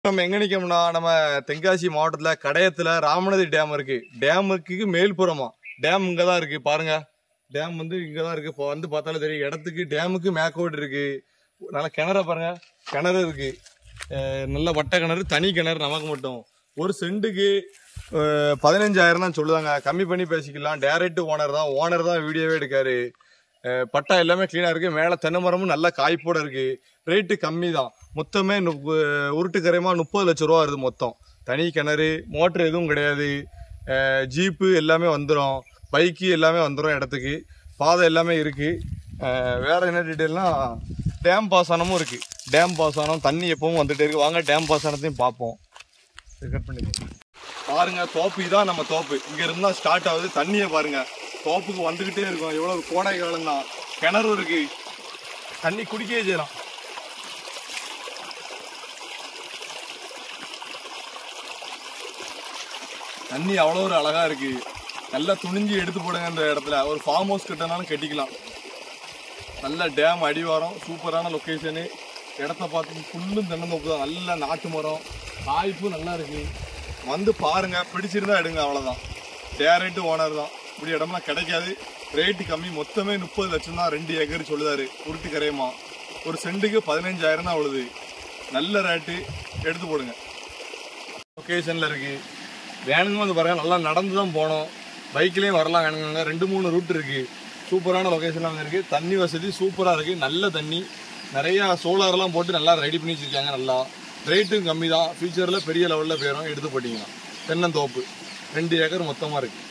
நம்ம எங்க நிக்கோம்னா நம்ம தென்காசி மாவட்டத்துல கடையத்துல ராமநதி டேம் இருக்கு டேமுக்கு மேல்புறமா டேம் இங்க தான் இருக்கு பாருங்க டேம் வந்து இங்க தான் இருக்கு இப்போ வந்து பார்த்தாலே தெரியும் இடத்துக்கு டேமுக்கு மேக்கோட் இருக்கு நல்ல கிணற பாருங்க கிணறு இருக்கு அஹ் நல்ல வட்ட கிணறு தனி கிணறு நமக்கு மட்டும் ஒரு சென்ட்டுக்கு அஹ், பதினஞ்சாயிரம் தான் சொல்லுதாங்க கம்மி பண்ணி பேசிக்கலாம் டேரக்ட் ஓனர் தான் ஓனர் தான் வீடியோவே எடுக்காரு அஹ், பட்டா எல்லாமே க்ளீனாக இருக்கு மேலே தென்னை மரமும் நல்ல காய்ப்போட இருக்கு ரேட்டு கம்மி தான் மொத்தமே நுப்- உருட்டு கரைமா முப்பது லட்ச ரூபா வருது மொத்தம் தனி கிணறு மோட்ரு எதுவும் கிடையாது அஹ், ஜீப்பு எல்லாமே வந்துடும் பைக்கு எல்லாமே வந்துடும் இடத்துக்கு பாதை எல்லாமே இருக்கு அஹ், வேற என்ன டீட்டெயில்னா டேம் பாசனமும் இருக்கு டேம் பாசனம் தண்ணி எப்பவும் வந்துட்டே இருக்கு வாங்க டேம் பாசனத்தையும் பார்ப்போம் கட் பண்ணிக்கோங்க பாருங்க தோப்பு இதான் நம்ம தோப்பு இங்க இருந்தா ஸ்டார்ட் ஆகுது தண்ணியை பாருங்க தோப்புக்கு வந்துகிட்டே இருக்கும் எவ்வளவு கோடை காலம் தான் கிணறு இருக்கு தண்ணி குடிக்கவே செய்யலாம் தண்ணி அவ்வளோ ஒரு அழகா இருக்கு நல்லா துணிஞ்சு எடுத்து போடுங்க இந்த இடத்துல ஒரு ஃபார்ம் ஹவுஸ் கட்டினாலும் கட்டிக்கலாம் நல்ல டேம் அடிவாரம் சூப்பரான லொக்கேஷனு இடத்த பார்த்து ஃபுல்லும் தென்னந்தோப்பு தான் நல்ல நாட்டு மரம் காய்ப்பு நல்லா இருக்கு வந்து பாருங்க பிடிச்சிருந்தா எடுங்க அவ்வளோதான் டேரக்ட் ஓனர் தான் இப்படி இடம்லாம் கிடைக்காது ரேட்டு கம்மி மொத்தமே முப்பது லட்சம் தான் ரெண்டு ஏக்கர் சொல்லுதாரு உருட்டு கரையமா ஒரு சென்ட்டுக்கு பதினஞ்சாயிரம் தான் அவ்வளவு நல்ல ரேட்டு எடுத்து போடுங்க லொக்கேஷனில் இருக்கு வேணுங்க வந்து பாருங்க நல்லா நடந்து தான் போனோம் பைக்லேயும் வரலாம் வேணுங்க ரெண்டு மூணு ரூட் இருக்கு சூப்பரான லொக்கேஷன்லாம் இருக்கு தண்ணி வசதி சூப்பராக இருக்கு நல்ல தண்ணி நிறைய சோலார்லாம் போட்டு நல்லா ரெடி பண்ணி வச்சிருக்காங்க நல்லா ரேட்டும் கம்மி தான் ஃபியூச்சரில் பெரிய லெவலில் போயிடும் எடுத்து போட்டிங்கன்னா தென்னந்தோப்பு ரெண்டு ஏக்கர் மொத்தமாக இருக்கு